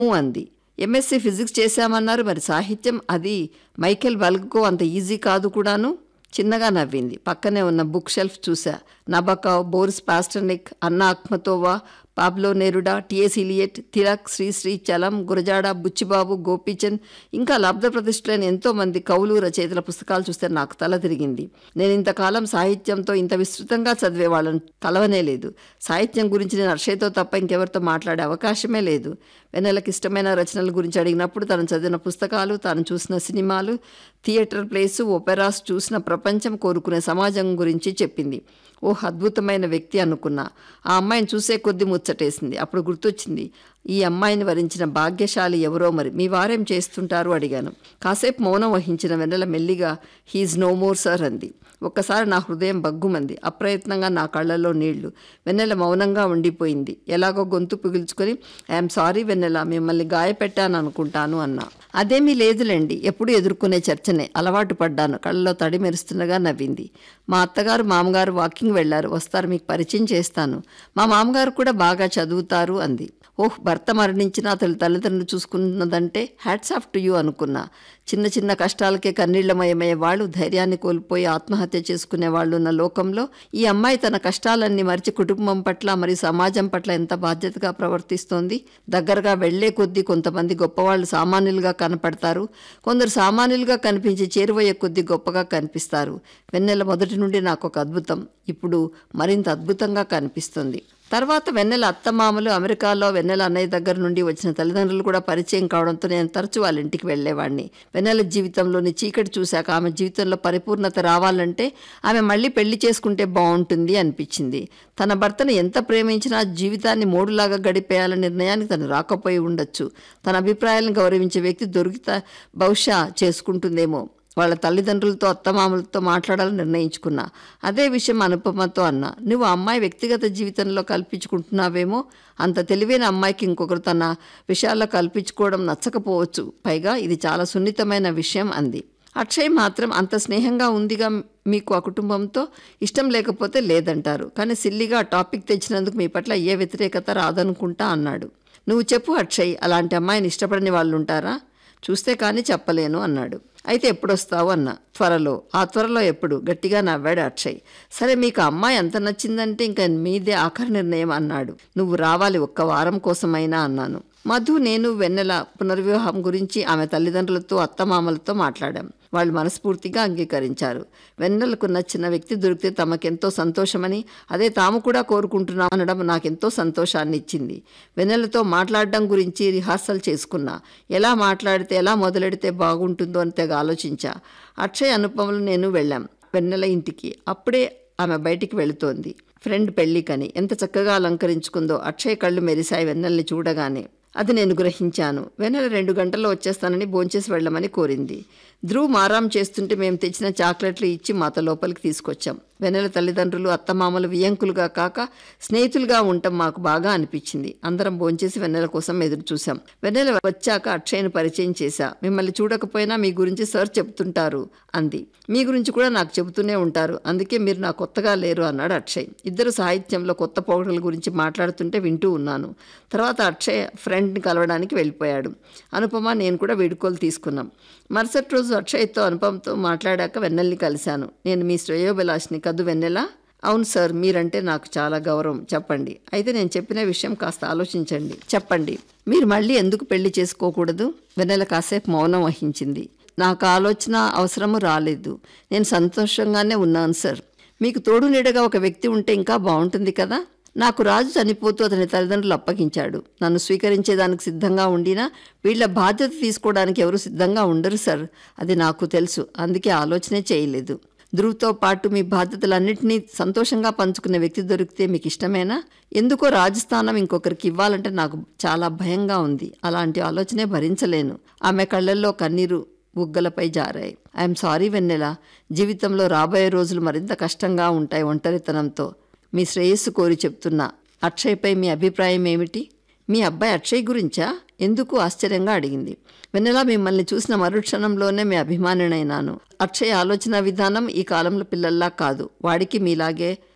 ఊ అంది MSc physics చేశామన్నారు మరి సాహిత్యం అది మైకేల్ బల్గ్కో అంత ఈజీ కాదు కూడాను చిన్నగా నవ్వింది పక్కనే ఉన్న బుక్ షెల్ఫ్ చూసా నబకావ్ Boris Pasternak Anna Akhmatova Pablo Neruda T S Eliot Tilak Sri Sri Chalam Gurajada Buchibabu Gopichand ఇంకా లబ్ధ ప్రతిష్ఠులైన ఎంతో మంది కవులు రచయితల పుస్తకాలు చూస్తే నాకు తల తిరిగింది నేను ఇంతకాలం సాహిత్యంతో ఇంత విస్తృతంగా చదివే వాళ్ళని కలవనే లేదు సాహిత్యం గురించి నేను అక్షయ్తో తప్ప ఇంకెవరితో మాట్లాడే అవకాశమే లేదు వెన్నెలకు ఇష్టమైన రచనల గురించి అడిగినప్పుడు తను చదివిన పుస్తకాలు తాను చూసిన సినిమాలు థియేటర్ ప్లేసు ఒపెరాస్ చూసిన ప్రపంచం కోరుకునే సమాజం గురించి చెప్పింది ఓ అద్భుతమైన వ్యక్తి అనుకున్నా ఆ అమ్మాయిని చూసే కొద్ది ముచ్చటేసింది అప్పుడు గుర్తొచ్చింది ఈ అమ్మాయిని వరించిన భాగ్యశాలి ఎవరో మరి మీ వారేం చేస్తుంటారు అడిగాను కాసేపు మౌనం వహించిన వెన్నెల మెల్లిగా హీజ్ నో మోర్ సార్ అంది ఒక్కసారి నా హృదయం బగ్గుమంది అప్రయత్నంగా నా కళ్ళల్లో నీళ్లు వెన్నెల మౌనంగా ఉండిపోయింది ఎలాగో గొంతు పిగుల్చుకొని ఐఎమ్ సారీ వెన్నెల మిమ్మల్ని గాయపెట్టాను అనుకుంటాను అన్నా అదేమీ లేదులేండి ఎప్పుడు ఎదుర్కొనే చర్చనే అలవాటు పడ్డాను కళ్ళలో తడి మెరుస్తుండగా నవ్వింది మా అత్తగారు మామగారు వాకింగ్ వెళ్ళారు వస్తారు మీకు పరిచయం చేస్తాను మా మామగారు కూడా బాగా చదువుతారు అంది ఓహ్ భర్త మరణించిన అతని తల్లిదండ్రులు చూసుకున్నదంటే హ్యాట్స్ ఆఫ్ టు యూ అనుకున్నా చిన్న చిన్న కష్టాలకే కన్నీళ్లమయమయ్యే వాళ్ళు ధైర్యాన్ని కోల్పోయి ఆత్మహత్య చేసుకునే వాళ్ళు ఉన్న లోకంలో ఈ అమ్మాయి తన కష్టాలన్నీ మరిచి కుటుంబం పట్ల మరియు సమాజం పట్ల ఎంత బాధ్యతగా ప్రవర్తిస్తోంది దగ్గరగా వెళ్లే కొద్దీ కొంతమంది గొప్పవాళ్ళు సామాన్యులుగా కనపడతారు కొందరు సామాన్యులుగా కనిపించి చేరువయ్యే కొద్దీ గొప్పగా కనిపిస్తారు వెన్నెల మొదటి నుండి నాకు ఒక అద్భుతం ఇప్పుడు మరింత అద్భుతంగా కనిపిస్తుంది తర్వాత వెన్నెల అత్తమామలు అమెరికాలో వెన్నెల అన్నయ్య దగ్గర నుండి వచ్చిన తల్లిదండ్రులు కూడా పరిచయం కావడంతో నేను తరచూ వాళ్ళ ఇంటికి వెళ్ళేవాడిని వెన్నెల జీవితంలోని చీకటి చూశాక ఆమె జీవితంలో పరిపూర్ణత రావాలంటే ఆమె మళ్ళీ పెళ్లి చేసుకుంటే బాగుంటుంది అనిపించింది తన భర్తను ఎంత ప్రేమించినా జీవితాన్ని మూడులాగా గడిపేయాలనే నిర్ణయానికి తను రాకపోయి ఉండొచ్చు తన అభిప్రాయాలను గౌరవించే వ్యక్తి దొరికితే బహుశా చేసుకుంటుందేమో వాళ్ళ తల్లిదండ్రులతో అత్తమామలతో మాట్లాడాలని నిర్ణయించుకున్నా అదే విషయం అనుపమతో అన్నా నువ్వు ఆ అమ్మాయి వ్యక్తిగత జీవితంలో కల్పించుకుంటున్నావేమో అంత తెలివైన అమ్మాయికి ఇంకొకరు తన విషయాల్లో కల్పించుకోవడం నచ్చకపోవచ్చు పైగా ఇది చాలా సున్నితమైన విషయం అంది అక్షయ్ మాత్రం అంత స్నేహంగా ఉందిగా మీకు ఆ కుటుంబంతో ఇష్టం లేకపోతే లేదంటారు కానీ సిల్లిగా ఆ టాపిక్ తెచ్చినందుకు మీ పట్ల ఏ వ్యతిరేకత రాదనుకుంటా అన్నాడు నువ్వు చెప్పు అక్షయ్ అలాంటి అమ్మాయిని ఇష్టపడని వాళ్ళు ఉంటారా చూస్తే కానీ చెప్పలేను అన్నాడు అయితే ఎప్పుడొస్తావు అన్న త్వరలో ఆ త్వరలో ఎప్పుడు గట్టిగా నవ్వాడు అక్షయ్ సరే మీకు ఆ అమ్మాయి ఎంత నచ్చిందంటే ఇంకా మీదే ఆఖరి నిర్ణయం అన్నాడు నువ్వు రావాలి ఒక్క వారం కోసమైనా అన్నాను మధు నేను వెన్నెల పునర్వివాహం గురించి ఆమె తల్లిదండ్రులతో అత్తమామలతో మాట్లాడాం వాళ్ళు మనస్ఫూర్తిగా అంగీకరించారు వెన్నెలకు నచ్చిన వ్యక్తి దొరికితే తమకెంతో సంతోషమని అదే తాము కూడా కోరుకుంటున్నాం అనడం నాకెంతో సంతోషాన్ని ఇచ్చింది వెన్నెలతో మాట్లాడడం గురించి రిహార్సల్ చేసుకున్నా ఎలా మాట్లాడితే ఎలా మొదలెడితే బాగుంటుందో అని తెగ ఆలోచించా అక్షయ్ అనుపమలు నేను వెళ్ళాం వెన్నెల ఇంటికి అప్పుడే ఆమె బయటికి వెళుతోంది ఫ్రెండ్ పెళ్ళికని ఎంత చక్కగా అలంకరించుకుందో అక్షయ్ కళ్ళు మెరిశాయి వెన్నెల్ని చూడగానే అది నేను గ్రహించాను వెన్నెల రెండు గంటల్లో వచ్చేస్తానని భోంచేసి వెళ్ళమని కోరింది ధ్రువ్ మారాం చేస్తుంటే మేము తెచ్చిన చాక్లెట్లు ఇచ్చి మాత లోపలికి తీసుకొచ్చాం వెన్నెల తల్లిదండ్రులు అత్తమామలు వియంకులుగా కాక స్నేహితులుగా ఉండటం మాకు బాగా అనిపించింది అందరం భోంచేసి వెన్నెల కోసం ఎదురు చూసాం వెన్నెల వచ్చాక అక్షయ్ను పరిచయం చేశా మిమ్మల్ని చూడకపోయినా మీ గురించి సార్ చెప్తుంటారు అంది మీ గురించి కూడా నాకు చెబుతూనే ఉంటారు అందుకే మీరు నా కొత్తగా లేరు అన్నాడు అక్షయ్ ఇద్దరు సాహిత్యంలో కొత్త పోకడల గురించి మాట్లాడుతుంటే వింటూ ఉన్నాను తర్వాత అక్షయ్ ఫ్రెండ్ని కలవడానికి వెళ్ళిపోయాడు అనుపమ నేను కూడా వీడుకోలు తీసుకున్నాం మరుసటి రోజు అక్షయ్తో అనుపమతో మాట్లాడాక వెన్నెల్ని కలిశాను నేను మీ శ్రేయోభిలాష్ని కదు వెన్నెల అవును సార్ మీరంటే నాకు చాలా గౌరవం చెప్పండి అయితే నేను చెప్పిన విషయం కాస్త ఆలోచించండి చెప్పండి మీరు మళ్ళీ ఎందుకు పెళ్లి చేసుకోకూడదు వెన్నెల కాసేపు మౌనం వహించింది నాకు ఆలోచన అవసరము రాలేదు నేను సంతోషంగానే ఉన్నాను సార్ మీకు తోడు నీడగా ఒక వ్యక్తి ఉంటే ఇంకా బాగుంటుంది కదా నాకు రాజు చనిపోతూ అతని తల్లిదండ్రులు అప్పగించాడు నన్ను స్వీకరించేదానికి సిద్ధంగా ఉండినా వీళ్ళ బాధ్యత తీసుకోవడానికి ఎవరు సిద్ధంగా ఉండరు సార్ అది నాకు తెలుసు అందుకే ఆలోచనే చేయలేదు ధ్రువ్తో పాటు మీ బాధ్యతలన్నింటినీ సంతోషంగా పంచుకునే వ్యక్తి దొరికితే మీకు ఇష్టమేనా ఎందుకో రాజస్థానం ఇంకొకరికి ఇవ్వాలంటే నాకు చాలా భయంగా ఉంది అలాంటి ఆలోచనే భరించలేను ఆమె కళ్ళల్లో కన్నీరు బుగ్గలపై జారాయి ఐఎమ్ సారీ వెన్నెల జీవితంలో రాబోయే రోజులు మరింత కష్టంగా ఉంటాయి ఒంటరితనంతో మీ శ్రేయస్సు కోరి చెప్తున్నా అక్షయ్పై మీ అభిప్రాయం ఏమిటి మీ అబ్బాయి అక్షయ్ గురించా ఎందుకు ఆశ్చర్యంగా అడిగింది వెన్నెల మిమ్మల్ని చూసిన మరుక్షణంలోనే మీ అభిమానినైనాను అక్షయ్ ఆలోచన విధానం ఈ కాలంలో పిల్లల్లా కాదు వాడికి మీలాగే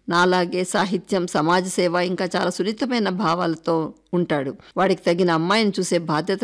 నాలాగే సాహిత్యం సమాజ సేవ ఇంకా చాలా సున్నితమైన భావాలతో ఉంటాడు వాడికి తగిన అమ్మాయిని చూసే బాధ్యత